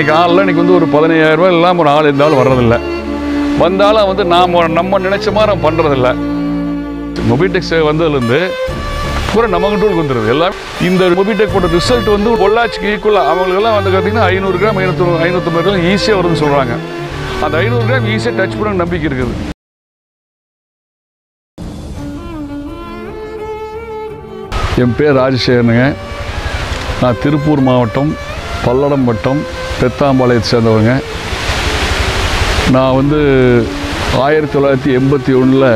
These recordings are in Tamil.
இன்றைக்கி ஆளில் இன்றைக்கி வந்து ஒரு பதினையாயிரம் ரூபாய் இல்லாமல் ஒரு ஆள் இருந்தாலும் வர்றதில்ல வந்தாலும் வந்து நாம் நம்ம நினச்ச மாதிரி நம்ம பண்ணுறதில்ல மொபிடெக் சேவை வந்ததுலேருந்து பூரா நம்ம கண்ட்ரோலுக்கு வந்துடுது எல்லாம் இந்த மொபிடெக் போட்ட ரிசல்ட் வந்து பொள்ளாச்சிக்கு ஈக்குவலாக அவங்களுக்கெல்லாம் வந்து பார்த்தீங்கன்னா ஐநூறு கிராம் ஐநூற்று ஐநூற்றம்பது கிராம் ஈஸியாக வருதுன்னு சொல்கிறாங்க அந்த ஐநூறு கிராம் ஈஸியாக டச் பண்ண நம்பிக்கை இருக்குது என் பேர் ராஜசேகரனுங்க நான் திருப்பூர் மாவட்டம் பல்லடம் வட்டம் பெத்தாம்பாளையத்தை சேர்ந்தவங்க நான் வந்து ஆயிரத்தி தொள்ளாயிரத்தி எண்பத்தி ஒன்றில்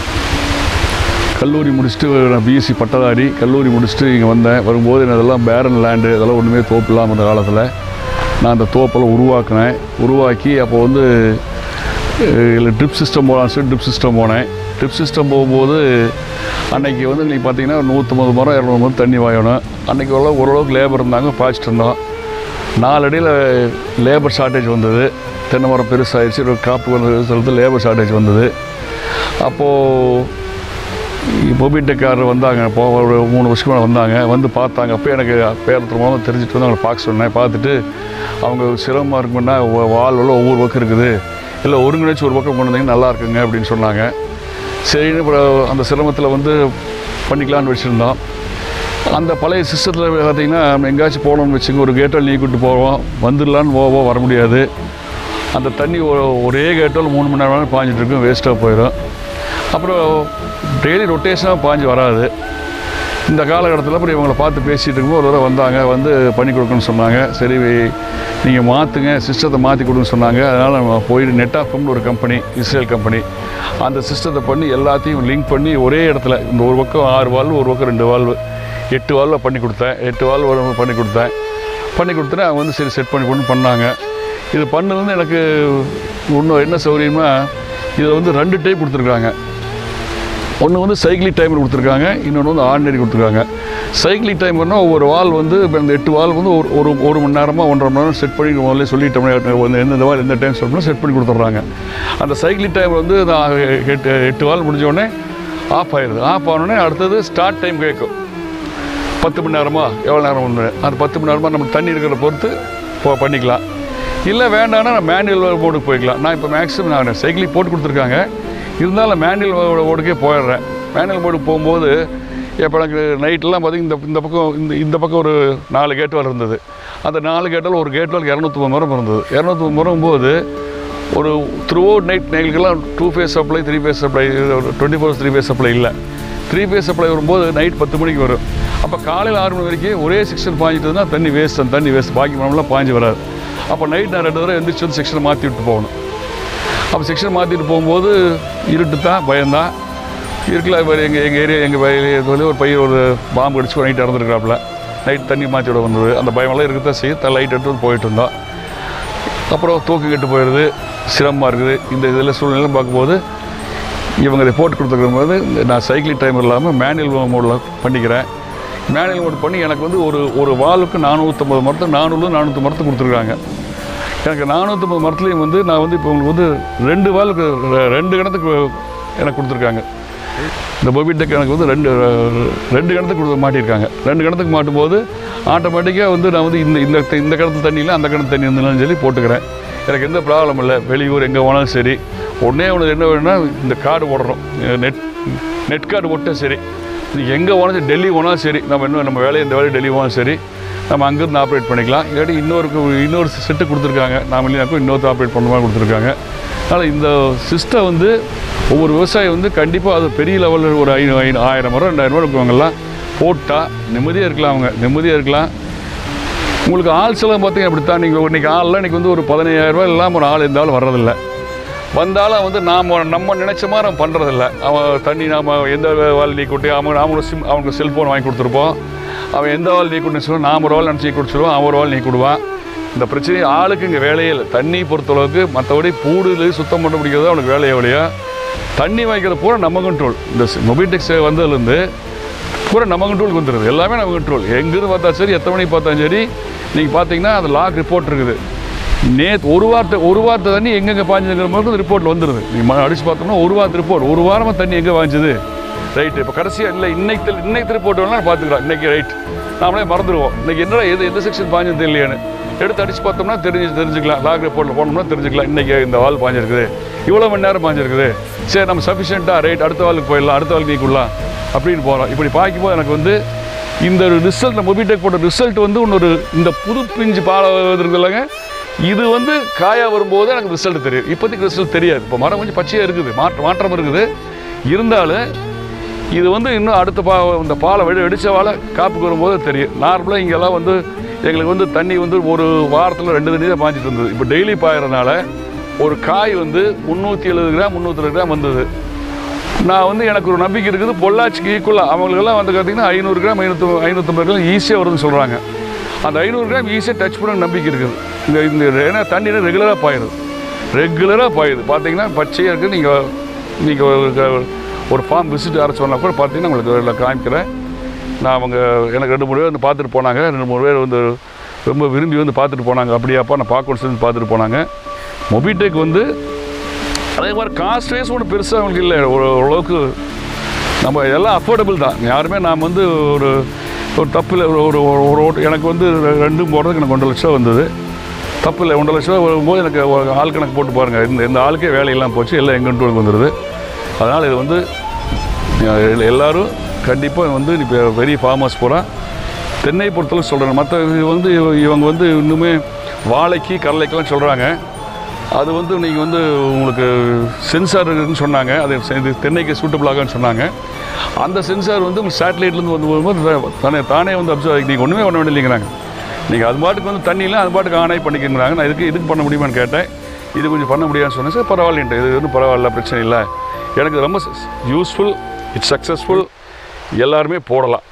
கல்லூரி முடிச்சுட்டு நான் பிஎஸ்சி பட்டதாரி கல்லூரி முடிச்சுட்டு இங்கே வந்தேன் வரும்போது எனக்கு இதெல்லாம் பேரன் லேண்டு இதெல்லாம் ஒன்றுமே தோப்பு இல்லாமல் இருந்த காலத்தில் நான் அந்த தோப்பெல்லாம் உருவாக்கினேன் உருவாக்கி அப்போ வந்து இல்லை ட்ரிப் சிஸ்டம் போகலான்னு சொல்லி ட்ரிப் சிஸ்டம் போனேன் ட்ரிப் சிஸ்டம் போகும்போது அன்னைக்கு வந்து நீங்கள் பார்த்தீங்கன்னா நூற்றம்பது மரம் இரநூறு மரம் தண்ணி வாங்கணும் அன்றைக்கி ஓரளவு ஓரளவுக்கு லேபர் இருந்தாங்க பாய்ச்சிட்டு இருந்தோம் நாலடியில் லேபர் ஷார்ட்டேஜ் வந்தது தென்னை மரம் பெருசாகிடுச்சு ஒரு காப்பு வந்து சொல்லிட்டு லேபர் ஷார்ட்டேஜ் வந்தது அப்போது மொபிடெக்காரர் வந்தாங்க போ ஒரு மூணு வருஷம் மேலே வந்தாங்க வந்து பார்த்தாங்க அப்போ எனக்கு பேர் மூலம் தெரிஞ்சுட்டு வந்து அவங்களை பார்க்க சொன்னேன் பார்த்துட்டு அவங்க சிரமமாக இருக்குன்னா வாழ்வில் ஒவ்வொரு பக்கம் இருக்குது இல்லை ஒருங்கிணைச்சு ஒரு பக்கம் கொண்டு வந்தீங்கன்னா நல்லா இருக்குங்க அப்படின்னு சொன்னாங்க சரின்னு அப்புறம் அந்த சிரமத்தில் வந்து பண்ணிக்கலான்னு வச்சுருந்தோம் அந்த பழைய சிஸ்டத்தில் பார்த்தீங்கன்னா நம்ம எங்கேயாச்சும் போகணும்னு வச்சுங்க ஒரு கேட்டால் நீ கூட்டு போவோம் வந்துடலான்னு போவோம் வர முடியாது அந்த தண்ணி ஒ- ஒரே கேட்டால் மூணு மணி நேரம் பாஞ்சிட்டு இருக்கும் வேஸ்ட்டாக போயிடும் அப்புறம் டெய்லி ரொட்டேஷனாக பாஞ்சு வராது இந்த காலகட்டத்தில் அப்புறம் இவங்களை பார்த்து பேசிகிட்டு இருக்கும்போது ஒரு தடவை வந்தாங்க வந்து பண்ணி கொடுக்கணும்னு சொன்னாங்க சரி நீங்கள் மாற்றுங்க சிஸ்டத்தை மாற்றி கொடுன்னு சொன்னாங்க அதனால் நம்ம போயிட்டு நெட்டாஃபம்னு ஒரு கம்பெனி இஸ்ரேல் கம்பெனி அந்த சிஸ்டத்தை பண்ணி எல்லாத்தையும் லிங்க் பண்ணி ஒரே இடத்துல இந்த ஒரு பக்கம் ஆறு வால்வு ஒரு பக்கம் ரெண்டு வால்வு எட்டு வால்வை பண்ணி கொடுத்தேன் எட்டு வால்வு பண்ணி கொடுத்தேன் பண்ணி கொடுத்துட்டு அவங்க வந்து சரி செட் பண்ணி கொண்டு பண்ணாங்க இது பண்ணது எனக்கு இன்னும் என்ன சௌகரியம்னா இதில் வந்து ரெண்டு டைப் கொடுத்துருக்காங்க ஒன்று வந்து சைக்கிளிக் டைமர் கொடுத்துருக்காங்க இன்னொன்று வந்து ஆர்டினரி கொடுத்துருக்காங்க சைக்கிளிக் டைமர்னா ஒவ்வொரு வால் வந்து இப்போ இந்த எட்டு வால் வந்து ஒரு ஒரு ஒரு மணி நேரமாக ஒன்றரை மணி நேரம் செட் பண்ணி முதல்ல சொல்லிட்டோம்னா வந்து எந்தெந்த வால் எந்த டைம் சொல்லணும்னா செட் பண்ணி கொடுத்துட்றாங்க அந்த சைக்கிளிக் டைமர் வந்து நான் எட்டு எட்டு வால் முடிஞ்ச உடனே ஆஃப் ஆயிடுது ஆஃப் ஆனோடனே அடுத்தது ஸ்டார்ட் டைம் கேட்கும் பத்து மணி நேரமா எவ்வளோ நேரம் ஒன்று அந்த பத்து மணி நேரமாக நம்ம தண்ணி இருக்கிறத பொறுத்து போ பண்ணிக்கலாம் இல்லை வேண்டாம்னா நான் மேனுவல் மோடுக்கு போய்க்கலாம் நான் இப்போ மேக்ஸிமம் நான் சைக்கிளிங் போட்டு கொடுத்துருக்காங்க இருந்தாலும் மேனுவல் மோடுக்கே போயிடுறேன் மேனுவல் மோடுக்கு போகும்போது இப்போ எனக்கு நைட்லாம் பார்த்தீங்கன்னா இந்த இந்த பக்கம் இந்த இந்த பக்கம் ஒரு நாலு கேட் வால் இருந்தது அந்த நாலு கேட்டில் ஒரு கேட் வால் இரநூத்தி மரம் இருந்தது இரநூத்தி மரம் போது ஒரு த்ரூ அவுட் நைட் எங்களுக்கெல்லாம் two phase supply three phase supply twenty four three phase supply இல்லை த்ரீ ஃபேஸ் சப்ளை வரும்போது நைட் பத்து மணிக்கு வரும் அப்போ காலையில் ஆறு மணி வரைக்கும் ஒரே செக்ஷன் பாஞ்சிட்டதுன்னா தண்ணி வேஸ்ட் அந்த தண்ணி வேஸ்ட் பாக்கி மரம்லாம் பாஞ்சு வராது அப்போ நைட் நான் ரெண்டு தடவை எந்திரிச்சு வந்து செக்ஷனை மாற்றி விட்டு போகணும் அப்போ செக்ஷன் மாற்றிட்டு போகும்போது இருட்டு தான் பயம்தான் இருட்டில் இப்போ எங்கள் எங்கள் ஏரியா எங்கள் வயலில் ஒரு பையன் ஒரு பாம்பு அடிச்சு நைட் இறந்துருக்காப்புல நைட் தண்ணி மாற்றி விட வந்தது அந்த பயமெல்லாம் இருக்கத்தான் செய்யும் லைட் எடுத்து வந்து போயிட்டு இருந்தோம் அப்புறம் தூக்கு கெட்டு போயிடுது சிரமமாக இருக்குது இந்த இதில் சூழ்நிலை பார்க்கும்போது இவங்க ரிப்போர்ட் கொடுத்துருக்கும்போது நான் சைக்கிளிங் டைம் இல்லாமல் மேனுவல் மோடில் பண்ணிக்கிறேன் மேனுவல் மோட் பண்ணி எனக்கு வந்து ஒரு ஒரு வாலுக்கு நானூற்றம்பது மரத்து நானூறு நானூற்றி மரத்து கொடுத்துருக்காங்க எனக்கு நானூற்றம்பது மரத்துலேயும் வந்து நான் வந்து இப்போ உங்களுக்கு வந்து ரெண்டு வாலுக்கு ரெ- ரெண்டு கிணத்துக்கு எனக்கு கொடுத்துருக்காங்க இந்த பொபிடெக் எனக்கு வந்து ரெண்டு ரெண்டு கிணத்துக்கு கொடுத்து மாட்டியிருக்காங்க ரெண்டு கிணத்துக்கு மாட்டும்போது ஆட்டோமேட்டிக்காக வந்து நான் வந்து இந்த இந்த இந்த கிணத்து தண்ணியில் அந்த கிணத்து தண்ணி இருந்தாலும் சொல்லி போட்டுக்கிறேன் எனக்கு எந்த ப்ராப்ளம் இல்லை வெளியூர் எங்கே போனாலும் சரி ஒன்றே ஒன்று என்ன வேணும்னா இந்த கார்டு போடுறோம் நெட் நெட் கார்டு போட்டால் சரி நீ எங்கே போனாலும் சரி டெல்லி போனாலும் சரி நம்ம இன்னும் நம்ம வேலையை இந்த வேலையை டெல்லி போனாலும் சரி நம்ம அங்கேருந்து ஆப்ரேட் பண்ணிக்கலாம் இல்லாட்டி இன்னொரு இன்னொரு செட்டு கொடுத்துருக்காங்க நாம இல்லைனாக்கும் இன்னொருத்தர் ஆப்ரேட் பண்ண மாதிரி கொடுத்துருக்காங்க அதனால் இந்த சிஸ்டம் வந்து ஒவ்வொரு விவசாயி வந்து கண்டிப்பாக அது பெரிய லெவலில் ஒரு ஐநூ ஐநூ ஆயிரம் மரம் ரெண்டாயிரம் ரூபா இருக்கவங்கெல்லாம் போட்டால் நிம்மதியாக இருக்கலாம் அவங்க நிம்மதியாக இருக்கலாம் உங்களுக்கு ஆள் செலவு பார்த்தீங்க அப்படித்தான் நீங்கள் இன்றைக்கி ஆள்லாம் இன்றைக்கி வந்து ஒரு பதினையாயிரம் ரூபாய் இல்லாமல் ஒரு ஆள் இருந்தாலும் வர்றதில்ல வந்தாலும் வந்து நாம் நம்ம நினச்ச மாதிரி நம்ம பண்ணுறதில்ல அவன் தண்ணி நாம் எந்த வால் நீ கொட்டி அவன் அவனோட சிம் அவனுக்கு செல்ஃபோன் வாங்கி கொடுத்துருப்போம் அவன் எந்த வால் நீ கொடுன்னு சொல்லுவான் நாம் ஒரு வால் நினச்சி கொடுத்துருவோம் அவன் ஒரு வால் நீ கொடுவான் இந்த பிரச்சனை ஆளுக்கு இங்கே வேலையே இல்லை தண்ணி பொறுத்தளவுக்கு மற்றபடி பூடு சுத்தம் பண்ண பிடிக்கிறது அவனுக்கு வேலையை வழியா தண்ணி வாங்கிக்கிறது பூரா நம்ம கண்ட்ரோல் இந்த மொபிடெக் சேவை வந்ததுலேருந்து பூரா நம்ம கண்ட்ரோலுக்கு வந்துடுது எல்லாமே நம்ம கண்ட்ரோல் எங்கேருந்து பார்த்தா சரி எத்தனை மணிக்கு பார்த்தாலும் சரி நீங்கள் பார்த்தீங்கன்னா அது லாக் ரிப்போர்ட் இருக்குது நேற்று ஒரு வாரத்தை ஒரு வாரத்தை தண்ணி எங்கெங்கே பாய்ஞ்சதுங்கிற மாதிரி ரிப்போர்ட்டில் வந்துடுது நீங்கள் அடிச்சு பார்த்தோம்னா ஒரு வாரத்து ரிப்போர்ட் ஒரு வாரமாக தண்ணி எங்கே வாங்கிச்சது ரைட்டு இப்போ கடைசியாக இல்லை இன்னைக்கு தெரி- இன்னைக்கு திருப்பி போட்டு வேணா பார்த்துக்கலாம் இன்னைக்கு ரைட் நாமளே மறந்துடுவோம் இன்னைக்கு என்னடா எது எந்த செக்ஷன் பாஞ்சது தெரியலையான்னு எடுத்து அடிச்சு பார்த்தோம்னா தெரிஞ்சு தெரிஞ்சுக்கலாம் லாக் ரிப்போர்ட்டில் போனோம்னா தெரிஞ்சுக்கலாம் இன்னைக்கு இந்த வால் பாஞ்சிருக்குது இவ்வளோ மணி நேரம் பாஞ்சிருக்குது சரி நம்ம சஃபிஷியண்ட்டாக ரைட் அடுத்த வாளுக்கு போயிடலாம் அடுத்த வாளுக்கு நீக்கிடலாம் அப்படின்னு போகிறோம் இப்படி பார்க்கும்போது எனக்கு வந்து இந்த ரிசல்ட் இந்த மொபிடெக் போட்ட ரிசல்ட் வந்து இன்னொரு இந்த புது பிஞ்சு பால இருக்குல்லங்க இது வந்து காயா வரும்போது எனக்கு ரிசல்ட் தெரியும் இப்போதைக்கு ரிசல்ட் தெரியாது இப்போ மரம் கொஞ்சம் பச்சையாக இருக்குது மாற்ற மாற்றம் இருக்குது இருந்தாலும் இது வந்து இன்னும் அடுத்த பா இந்த பாலை வெடி வெடிச்ச வாழை காப்புக்கு வரும்போது தெரியும் நார்மலாக இங்கெல்லாம் வந்து எங்களுக்கு வந்து தண்ணி வந்து ஒரு வாரத்தில் ரெண்டு தண்ணி தான் பாஞ்சிட்டு இருந்தது இப்போ டெய்லி பாயறதுனால ஒரு காய் வந்து முந்நூற்றி எழுபது கிராம் முந்நூற்றி கிராம் வந்தது நான் வந்து எனக்கு ஒரு நம்பிக்கை இருக்குது பொள்ளாச்சிக்கு ஈக்குவலாக அவங்களுக்கெல்லாம் வந்து பார்த்தீங்கன்னா ஐநூறு கிராம் ஐநூற்றி ஐநூற்றம்பது கிராம் ஈஸியாக வருதுன்னு சொல்கிறாங்க அந்த ஐநூறு கிராம் ஈஸியாக டச் பண்ண நம்பிக்கை இருக்குது இந்த இந்த ஏன்னா தண்ணி ரெகுலராக பாயுது ரெகுலராக பாயுது பார்த்தீங்கன்னா பச்சையாக இருக்குது நீங்கள் நீங்கள் ஒரு ஒரு ஃபார்ம் விசிட் யாரை சொன்னால் கூட பார்த்தீங்கன்னா உங்களுக்கு இதில் காமிக்கிறேன் நான் அவங்க எனக்கு ரெண்டு மூணு பேர் வந்து பார்த்துட்டு போனாங்க ரெண்டு மூணு பேர் வந்து ரொம்ப விரும்பி வந்து பார்த்துட்டு போனாங்க அப்படியாப்பா நான் பார்க்கணும் சொல்லி பார்த்துட்டு போனாங்க மொபிடெக் வந்து அதே மாதிரி காஸ்ட் வைஸ் ஒன்றும் பெருசாக அவங்களுக்கு இல்லை ஒரு ஓரளவுக்கு நம்ம எல்லாம் அஃபோர்டபுள் தான் யாருமே நாம் வந்து ஒரு ஒரு தப்பு இல்லை ஒரு ஒரு ஒரு ஓட்டு எனக்கு வந்து ரெ- ரெண்டும் போடுறதுக்கு எனக்கு ஒன்றரை லட்சம் வந்தது தப்பு இல்லை ஒன்றரை லட்சம் வரும்போது எனக்கு ஒரு ஆள் கணக்கு போட்டு பாருங்கள் இந்த இந்த ஆளுக்கே வேலையெல்லாம் போச்சு எல்லாம் எங்கிட்டு எனக்கு வந்துடுது அதனால் இது வந்து எ- எல்லாரும் கண்டிப்பாக வந்து இப்போ பெரிய ஃபார்மர்ஸ் பூரா தென்னை பொறுத்தளவு சொல்கிறேன் மற்ற இது வந்து இவ- இவங்க வந்து இன்னுமே வாழைக்கு கடலைக்கெல்லாம் சொல்கிறாங்க அது வந்து நீங்கள் வந்து உங்களுக்கு சென்சார் இருக்குன்னு சொன்னாங்க அது செ- இது தென்னைக்கு சூட்டபிளாகன்னு சொன்னாங்க அந்த சென்சார் வந்து உங்களுக்கு சேட்டலைட்லேருந்து வந்து வரும்போது தானே தானே வந்து அப்சர்வ் ஆகி நீங்கள் ஒன்றுமே பண்ண வேண்டியலைங்கிறாங்க நீங்கள் அது பாட்டுக்கு வந்து தண்ணியில் அது பாட்டுக்கு ஆனாய் பண்ணிக்கிறாங்க நான் இதுக்கு இதுக்கு பண்ண முடியுமான்னு கேட்டேன் இது கொஞ்சம் பண்ண முடியாதுன்னு சொன்னேன் சார் பரவாயில்லைன்ட்டு இது ஒன்றும் பரவாயில்ல பிரச்சனை இல்லை எனக்கு இது ரொம்ப யூஸ்ஃபுல் இட்ஸ் சக்ஸஸ்ஃபுல் எல்லாருமே போடலாம்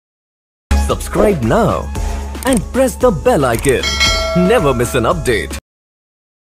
Subscribe now and press the bell icon. Never miss an update.